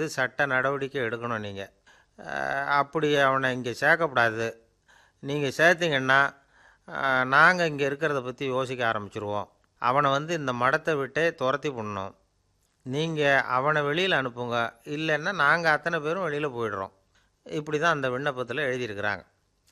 மீது சட்ட நடவடிக்கை எடுக்கணும் நீங்கள் அப்படி அவனை இங்கே சேர்க்கக்கூடாது நீங்கள் சேர்த்தீங்கன்னா நாங்கள் இங்கே இருக்கிறத பற்றி யோசிக்க ஆரம்பிச்சிருவோம் அவனை வந்து இந்த மடத்தை விட்டே துரத்தி பண்ணணும் நீங்கள் அவனை வெளியில் அனுப்புங்க இல்லைன்னா நாங்கள் அத்தனை பேரும் வெளியில் போயிடுறோம் இப்படி தான் அந்த விண்ணப்பத்தில் எழுதியிருக்கிறாங்க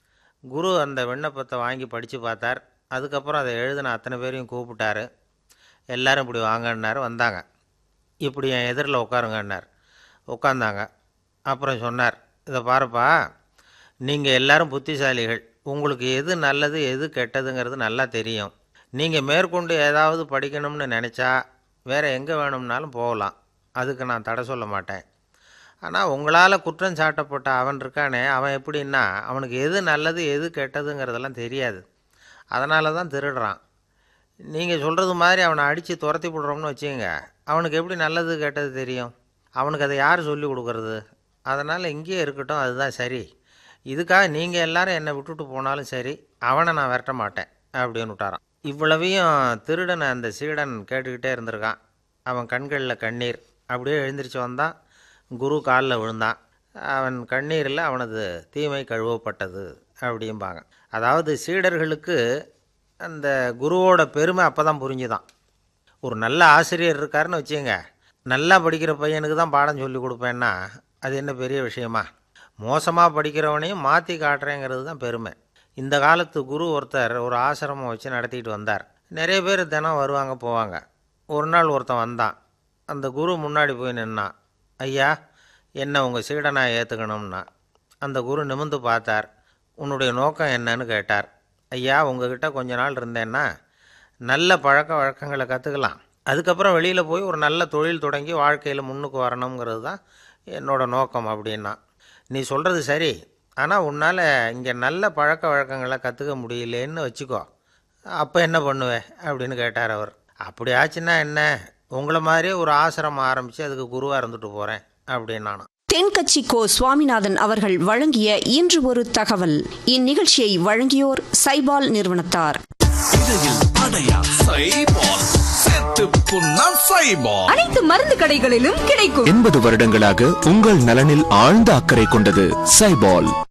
குரு அந்த விண்ணப்பத்தை வாங்கி படித்து பார்த்தார் அதுக்கப்புறம் அதை எழுதின அத்தனை பேரையும் கூப்பிட்டாரு எல்லாரும் இப்படி வாங்கன்னாரு வந்தாங்க இப்படி என் எதிரில் உட்காருங்கன்னார் உட்காந்தாங்க அப்புறம் சொன்னார் இதை பாருப்பா நீங்கள் எல்லாரும் புத்திசாலிகள் உங்களுக்கு எது நல்லது எது கெட்டதுங்கிறது நல்லா தெரியும் நீங்கள் மேற்கொண்டு ஏதாவது படிக்கணும்னு நினச்சா வேறு எங்கே வேணும்னாலும் போகலாம் அதுக்கு நான் தடை சொல்ல மாட்டேன் ஆனால் உங்களால் குற்றம் சாட்டப்பட்ட அவன் இருக்கானே அவன் எப்படின்னா அவனுக்கு எது நல்லது எது கெட்டதுங்கிறதெல்லாம் தெரியாது அதனால தான் திருடுறான் நீங்கள் சொல்கிறது மாதிரி அவனை அடித்து துரத்தி விடுறோம்னு வச்சுக்கோங்க அவனுக்கு எப்படி நல்லது கெட்டது தெரியும் அவனுக்கு அதை யார் சொல்லி கொடுக்கறது அதனால் இங்கேயே இருக்கட்டும் அதுதான் சரி இதுக்காக நீங்கள் எல்லாரும் என்னை விட்டுட்டு போனாலும் சரி அவனை நான் விரட்ட மாட்டேன் அப்படின்னு விட்டாரான் இவ்வளவையும் திருடனை அந்த சீடன் கேட்டுக்கிட்டே இருந்திருக்கான் அவன் கண்களில் கண்ணீர் அப்படியே எழுந்திரிச்சு வந்தான் குரு காலில் விழுந்தான் அவன் கண்ணீரில் அவனது தீமை கழுவப்பட்டது அப்படிம்பாங்க அதாவது சீடர்களுக்கு அந்த குருவோட பெருமை அப்போ தான் புரிஞ்சுதான் ஒரு நல்ல ஆசிரியர் இருக்காருன்னு வச்சுங்க நல்லா படிக்கிற பையனுக்கு தான் பாடம் சொல்லி கொடுப்பேன்னா அது என்ன பெரிய விஷயமா மோசமாக படிக்கிறவனையும் மாற்றி காட்டுறேங்கிறது தான் பெருமை இந்த காலத்து குரு ஒருத்தர் ஒரு ஆசிரமம் வச்சு நடத்திட்டு வந்தார் நிறைய பேர் தினம் வருவாங்க போவாங்க ஒரு நாள் ஒருத்தன் வந்தான் அந்த குரு முன்னாடி போய் நின்னான் ஐயா என்ன உங்கள் சீடனாக ஏற்றுக்கணும்னா அந்த குரு நிமிந்து பார்த்தார் உன்னுடைய நோக்கம் என்னன்னு கேட்டார் ஐயா உங்ககிட்ட கொஞ்ச நாள் இருந்தேன்னா நல்ல பழக்க வழக்கங்களை கற்றுக்கலாம் அதுக்கப்புறம் வெளியில் போய் ஒரு நல்ல தொழில் தொடங்கி வாழ்க்கையில் முன்னுக்கு வரணுங்கிறது தான் என்னோட நோக்கம் அப்படின்னா நீ சொல்கிறது சரி ஆனால் உன்னால் இங்கே நல்ல பழக்க வழக்கங்களை கற்றுக்க முடியலேன்னு வச்சுக்கோ அப்போ என்ன பண்ணுவேன் அப்படின்னு கேட்டார் அவர் அப்படி ஆச்சுன்னா என்ன உங்களை மாதிரியே ஒரு ஆசிரமம் ஆரம்பித்து அதுக்கு குருவாக இருந்துட்டு போகிறேன் அப்படின்னு நானும் தென்கட்சி கோ சுவாமிநாதன் அவர்கள் வழங்கிய இன்று ஒரு தகவல் இந்நிகழ்ச்சியை வழங்கியோர் சைபால் நிறுவனத்தார் இடையில் அடையா சைபால் செத்து புண்ணா சைபால் அனைத்து மருந்து கடைகளிலும் கிடைக்கும் எண்பது வருடங்களாக உங்கள் நலனில் ஆழ்ந்த அக்கறை கொண்டது சைபால்